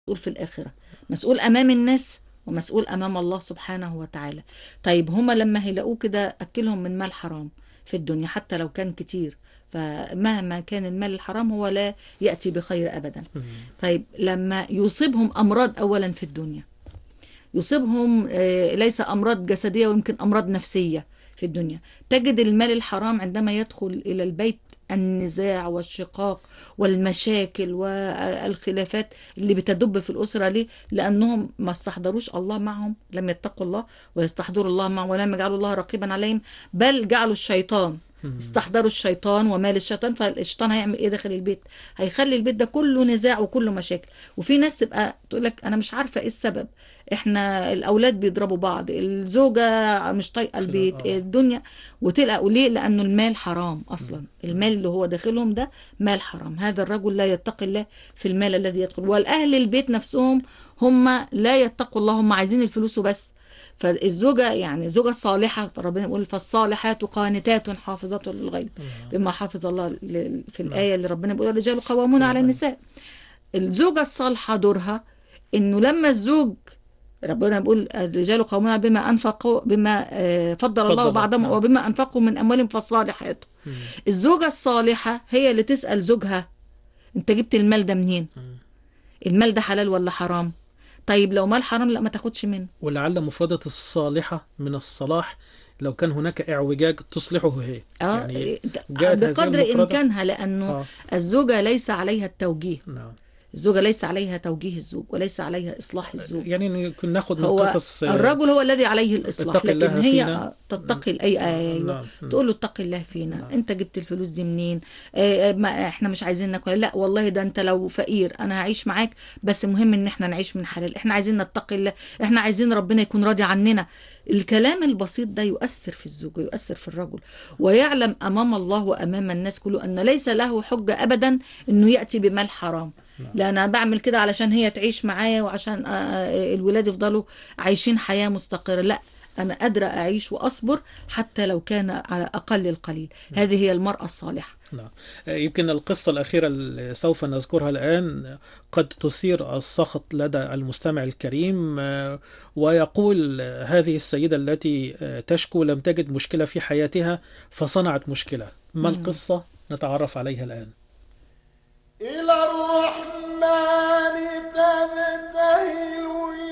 مسؤول في الآخرة مسؤول أمام الناس ومسؤول أمام الله سبحانه وتعالى طيب هما لما هيلاقوه كده أكلهم من مال حرام في الدنيا حتى لو كان كتير فمهما كان المال الحرام هو لا يأتي بخير أبدا طيب لما يصيبهم أمراض أولا في الدنيا يصيبهم آه، ليس أمراض جسدية ويمكن أمراض نفسية في الدنيا تجد المال الحرام عندما يدخل إلى البيت النزاع والشقاق والمشاكل والخلافات اللي بتدب في الأسرة ليه؟ لأنهم ما استحضروش الله معهم لم يتقوا الله ويستحضروا الله معهم ولم يجعلوا الله رقيبا عليهم بل جعلوا الشيطان استحضروا الشيطان ومال الشيطان فالشيطان هيعمل ايه داخل البيت هيخلي البيت ده كله نزاع وكله مشاكل وفي ناس تبقى تقول لك انا مش عارفه ايه السبب احنا الاولاد بيضربوا بعض الزوجه مش طايقه البيت آه. الدنيا وتلقى ليه لانه المال حرام اصلا المال اللي هو داخلهم ده مال حرام هذا الرجل لا يتقي الله في المال الذي يدخل والاهل البيت نفسهم هم لا يتقوا الله هم عايزين الفلوس وبس فالزوجة يعني الزوجة الصالحة ربنا يقول فالصالحات قانتات حافظات للغيب بما حافظ الله ل- في الآية اللي ربنا بيقول الرجال قوامون على النساء الزوجة الصالحة دورها إنه لما الزوج ربنا بيقول الرجال قوامون بما أنفقوا بما آه، فضل الله فضل، بعضهم نعم. وبما أنفقوا من أموالهم فالصالحات الزوجة الصالحة هي اللي تسأل زوجها أنت جبت المال ده منين؟ المال ده حلال ولا حرام؟ طيب لو مال حرام لا ما تاخدش منه ولعل مفردة الصالحة من الصلاح لو كان هناك اعوجاج تصلحه هي اه يعني د- جاءت هذه بقدر المفردة؟ امكانها لانه آه. الزوجه ليس عليها التوجيه نعم الزوجه ليس عليها توجيه الزوج وليس عليها اصلاح الزوج يعني يمكن ناخذ من هو قصص آه، الرجل هو الذي عليه الاصلاح اتق الله لكن هي فينا. آه، تتقي الاي ايوه نعم. تقول له اتق الله فينا انت جبت الفلوس دي منين آه، آه، ما احنا مش عايزين ناكل لا والله ده انت لو فقير انا هعيش معاك بس مهم ان احنا نعيش من حلال احنا عايزين نتقي الله احنا عايزين ربنا يكون راضي عننا الكلام البسيط ده يؤثر في الزوج ويؤثر في الرجل ويعلم امام الله وامام الناس كله ان ليس له حجه ابدا انه ياتي بمال حرام لا انا بعمل كده علشان هي تعيش معايا وعشان آه، آه، الولاد يفضلوا عايشين حياه مستقره لا انا قادره اعيش واصبر حتى لو كان على اقل القليل هذه هي المراه الصالحه نعم آه، يمكن القصة الأخيرة اللي سوف نذكرها الآن قد تثير السخط لدى المستمع الكريم آه، ويقول آه، هذه السيدة التي آه، تشكو لم تجد مشكلة في حياتها فصنعت مشكلة ما القصة نتعرف عليها الآن إلى الرحمن تبتهل